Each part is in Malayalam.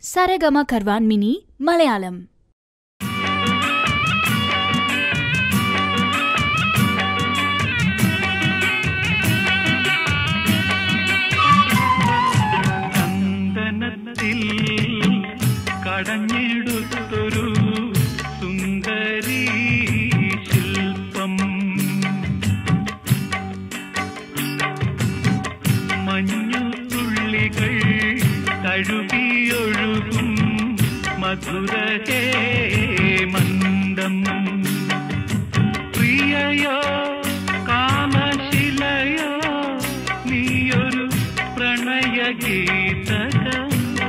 സരഗമ കർവാൻ മിനി മലയാളം ചന്ദനത്തിൽ കടഞ്ഞെടുത്തൊരു സുന്ദരി ശില്പം മഞ്ഞുതുള്ളികൾ തഴുകിയൊഴുകും മധുരകേ മന്ദം പ്രിയയോ കാമശിലയോ നീയൊരു പ്രണയഗീതകമോ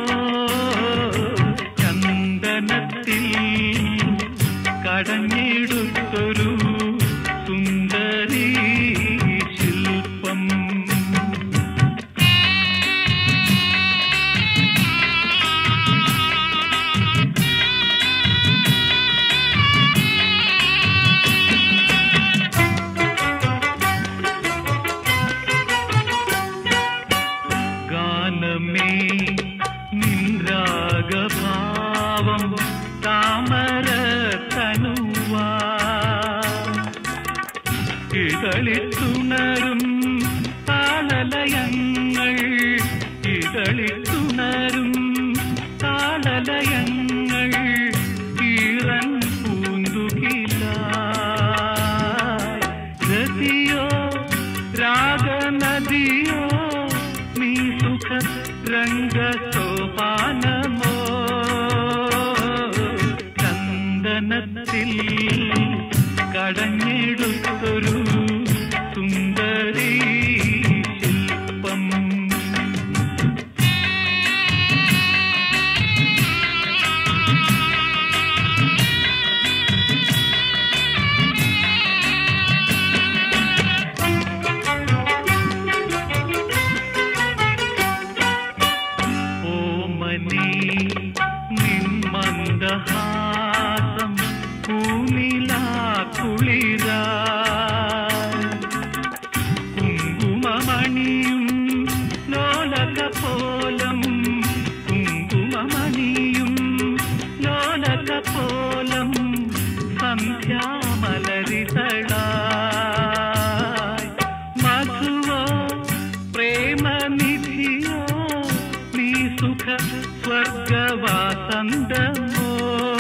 ചന്ദനത്തിൽ കടഞ്ഞെടുത്തൊരു സുന്ദരി ശില്പം ഗാനമേ നിൻരാഗഭാവം താമര തനുവാ ഇതളിൽ തുണരും താളലയങ്ങൾ ഇതളിൽ തുണരും താളലയങ്ങൾ ഈറൻ പൂന്തുകിലായി രതിയോ രാഗനദിയോ നീ സുഖ രംഗസോപാനമോ ചന്ദനത്തിൽ കടഞ്ഞെടുത്തൊരു സുന്ദരി ശില്പം ഓമനീ നിൻ മന്ദഹാസം പൂനിലാ കുളിരാ കുങ്കുമമണിയും ലോലകപോലം കുങ്കുമമണിയും ലോലകപോലം സന്ധ്യാമലരിതളായി മധുവോ പ്രേമനിധിയോ നീ സുഖ സ്വർഗവാസന്തമോ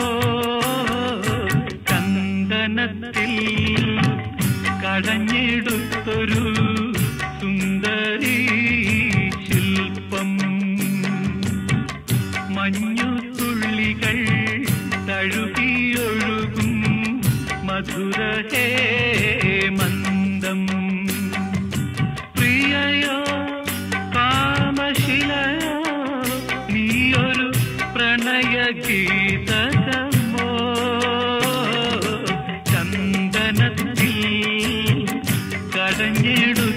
ചന്ദനത്തിൽ കടഞ്ഞെടുത്തൊരു സുന്ദരി ശില്പം മഞ്ഞുതുള്ളികൾ തഴുകിയൊഴുകും മധുരഹേ മന്ദം പ്രിയയോ കാമശിലയോ നീയൊരു പ്രണയഗീതകമോ ചന്ദനത്തിൽ കടഞ്ഞിടു